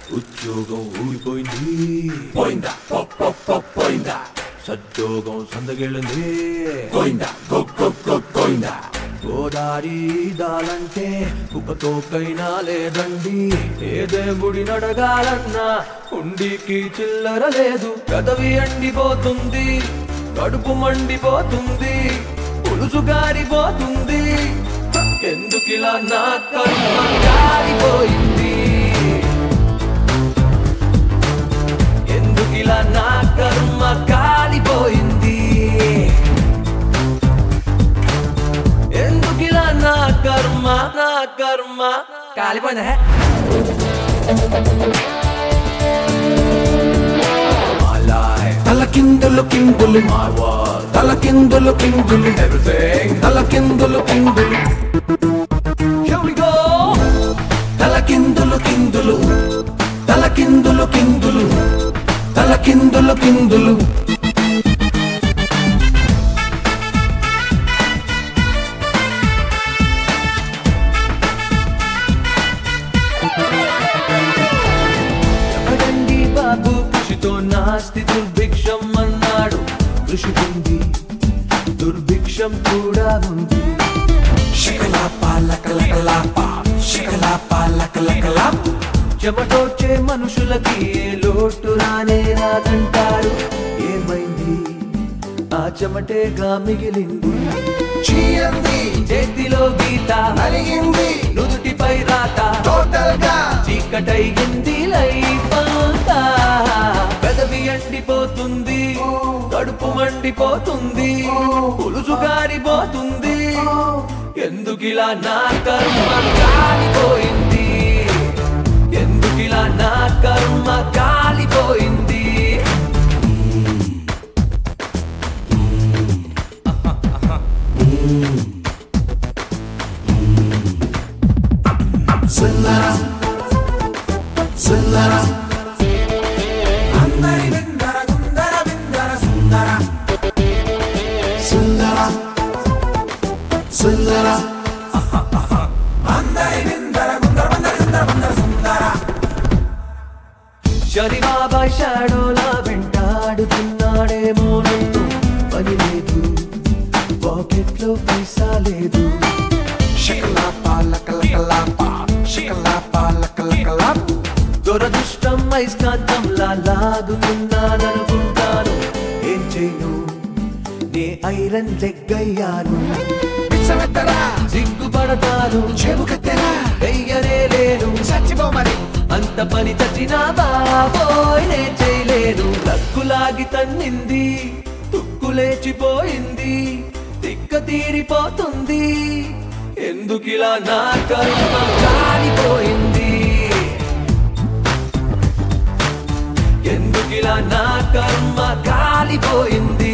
ఉద్యోగం ఊడిపోయింది పోయిందా పో పో పో పోయిందా సద్యోగం సందగిళ్ళింది పోయిందా గో గో గో పోయిందా గోదారి దాలంటే కుప్పతోకైనా లేదండి ఏ దేవుడి నడగాలన్నా ఉండికి చిల్లర లేదు గదవి ఎండిపోతుంది కడుపు మండిపోతుంది పులుసు గారిపోతుంది ఎందుకిలా నా కర్మ గారిపోయింది ఎందుకిలా నా కర్మ కాలిపోయింది ఎందుకిలా నా కర్మ నా కర్మ కాలిపోయిందా హే? My life, తలకిందులు కిందులు my world, తలకిందులు కిందులు everything. తలకిందులు కిందులు Here we go. తలకిందులు కిందులు తలకిందులు కిందులు తలకిందులు కిందులు ఎవడండి బాబు కృషితో నాస్తి దుర్భిక్షం అన్నాడు కృషి ఉంది దుర్భిక్షం కూడా ఉంది శికలాప లకలకలాప శికలాప లకలకలాప చెమటోచే మనుషులకి ఏ లోటు రానే రాదంటారు ఏమైంది ఆ చెమటేగా మిగిలింది చీయంది చేతిలో గీత నలిగింది నుదుటిపై రాత టోటల్ గా చీకటయ్యింది లైఫ్ అంతా పెదవి ఎండిపోతుంది కడుపు మండిపోతుంది పులుసు గారిపోతుంది ఎందుకిలా నా కర్మ కాలిపోయింది ఎందుకిలా నా కర్మ కాలిపోయింది సుందరం సుందరం అందరి విందర గుందర విందర సుందర సుందరం సుందరం అందరి విందర గుందర వందర సుందర వందర సుందర శనిబాబాయ్ షాడోలా వెంటాడుతున్నాడేమో నన్ను పని లేదు పాకెట్లో పైసా లేదు శికలాప లకలకలాప శికలాప లకలకలాప దురదృష్టం ఐస్కాంతంలా లాగుతున్నాననుకుంటాను ఏం చేయను నే ఐరన్ లెగ్గయ్యాను పిచ్చమెత్తరా సిగ్గుపడతాను చెబుకత్తెరా వెయ్యనే లేను చచ్చిపో మరి అంత పని చచ్చినా బాబోయ్ నే చేయలేను లక్కులాగి తన్నింది తుక్కు లేచిపోయింది తిక్క తీరిపోతుంది ఎందుకిలా నా కర్మ కాలిపోయింది ఎందుకిలా నా కర్మ కాలిపోయింది